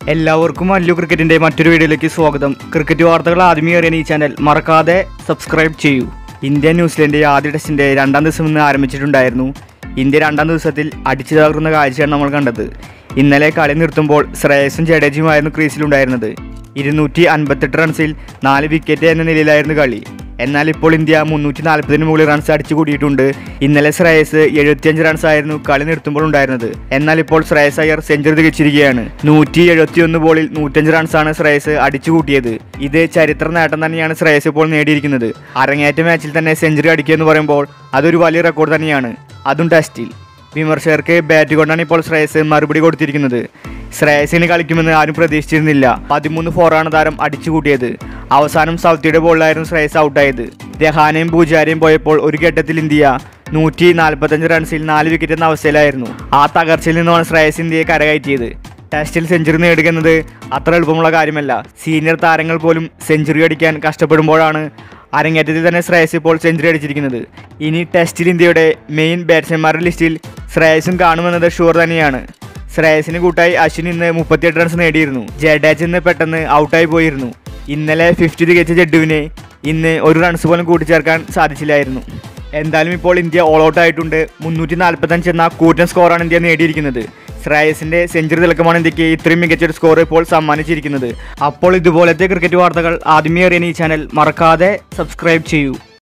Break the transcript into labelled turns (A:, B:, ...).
A: എല്ലാവർക്കും അല്ലു ക്രിക്കറ്റിന്റെ മറ്റൊരു വീഡിയോയിലേക്ക് സ്വാഗതം ക്രിക്കറ്റ് വാർത്തകൾ ആദ്യമേ അറിയാൻ ഈ ചാനൽ മറക്കാതെ സബ്സ്ക്രൈബ് ചെയ്യൂ ഇന്ത്യ ന്യൂസിലൻഡ് ആദ്യ ടെസ്റ്റിന്റെ രണ്ടാം ദിവസം ഇന്ന് ആരംഭിച്ചിട്ടുണ്ടായിരുന്നു ഇന്ത്യ രണ്ടാം ദിവസത്തിൽ അടിച്ചു തകർന്ന കാഴ്ചയാണ് നമ്മൾ കണ്ടത് ഇന്നലെ കളി നിർത്തുമ്പോൾ ശ്രേയസും ജഡേജയുമായിരുന്നു ക്രീസിലുണ്ടായിരുന്നത് ഇരുന്നൂറ്റി അൻപത്തെട്ട് റൺസിൽ നാല് വിക്കറ്റ് എന്ന നിലയിലായിരുന്നു കളി എന്നാൽ ഇപ്പോൾ ഇന്ത്യ മുന്നൂറ്റി നാൽപ്പതിന് മുകളിൽ റൺസ് അടിച്ചു കൂടിയിട്ടുണ്ട് ഇന്നലെ ശ്രേയസ് എഴുപത്തിയഞ്ച് റൺസ് ആയിരുന്നു കളി നിർത്തുമ്പോൾ ഉണ്ടായിരുന്നത് എന്നാൽ ഇപ്പോൾ ശ്രേയസ് അയ്യർ സെഞ്ചുറി തികച്ചിരിക്കുകയാണ് നൂറ്റി എഴുപത്തിയൊന്ന് ബോളിൽ നൂറ്റഞ്ച് റൺസാണ് ശ്രേയസ് അടിച്ചു കൂട്ടിയത് ഇത് ചരിത്ര നേട്ടം തന്നെയാണ് ശ്രേയസ് ഇപ്പോൾ നേടിയിരിക്കുന്നത് അരങ്ങേറ്റ മാച്ചിൽ തന്നെ സെഞ്ചുറി അടിക്കുക എന്ന് പറയുമ്പോൾ അതൊരു വലിയ റെക്കോർഡ് തന്നെയാണ് അതും ടെസ്റ്റിൽ വിമർശകർക്ക് ബാറ്റ് കൊണ്ടാണ് ഇപ്പോൾ ശ്രേയസ് മറുപടി കൊടുത്തിരിക്കുന്നത് ശ്രേയസിന് കളിക്കുമെന്ന് ആരും പ്രതീക്ഷിച്ചിരുന്നില്ല പതിമൂന്ന് ഫോറാണ് താരം അടിച്ചുകൂട്ടിയത് അവസാനം സൗത്തിയുടെ ബോളിലായിരുന്നു ശ്രേയസ് ഔട്ടായത് രഹാനയും പൂജാരിയും പോയപ്പോൾ ഒരു ഘട്ടത്തിൽ ഇന്ത്യ നൂറ്റി നാൽപ്പത്തഞ്ച് റൺസിൽ നാല് വിക്കറ്റ് എന്ന അവസ്ഥയിലായിരുന്നു ആ തകർച്ചയിൽ നിന്നാണ് ശ്രേയസ് ഇന്ത്യയെ കരകയറ്റിയത് ടെസ്റ്റിൽ സെഞ്ചുറി നേടുക എന്നത് അത്ര എളുപ്പമുള്ള കാര്യമല്ല സീനിയർ താരങ്ങൾ പോലും സെഞ്ചുറി അടിക്കാൻ കഷ്ടപ്പെടുമ്പോഴാണ് അരങ്ങേറ്റത്തിൽ തന്നെ ശ്രേയസ് ഇപ്പോൾ സെഞ്ചുറി അടിച്ചിരിക്കുന്നത് ഇനി ടെസ്റ്റിൽ ഇന്ത്യയുടെ മെയിൻ ബാറ്റ്സ്മാൻമാരുടെ ലിസ്റ്റിൽ ശ്രേയസും കാണുമെന്നത് ഷുവർ തന്നെയാണ് ശ്രേയസിന് കൂട്ടായി അശ്വിൻ ഇന്ന് മുപ്പത്തിയെട്ട് റൺസ് നേടിയിരുന്നു ജഡേജ് ഇന്ന് പെട്ടെന്ന് ഔട്ടായി പോയിരുന്നു ഇന്നലെ ഫിഫ്റ്റി തികച്ച ജഡ്ഡുവിനെ ഇന്ന് ഒരു റൺസ് പോലും കൂട്ടിച്ചേർക്കാൻ സാധിച്ചില്ലായിരുന്നു എന്തായാലും ഇപ്പോൾ ഇന്ത്യ ഓൾ ഔട്ട് ആയിട്ടുണ്ട് മുന്നൂറ്റി നാൽപ്പത്തഞ്ച് എന്ന കൂറ്റൻ സ്കോറാണ് ഇന്ത്യ നേടിയിരിക്കുന്നത് ശ്രേയസിന്റെ സെഞ്ചുറി തിളക്കമാണ് ഇന്ത്യക്ക് ഇത്രയും മികച്ചൊരു സ്കോർ ഇപ്പോൾ സമ്മാനിച്ചിരിക്കുന്നത് അപ്പോൾ ഇതുപോലത്തെ ക്രിക്കറ്റ് വാർത്തകൾ ആദ്യമേ അറിയാൻ ഈ ചാനൽ മറക്കാതെ സബ്സ്ക്രൈബ് ചെയ്യൂ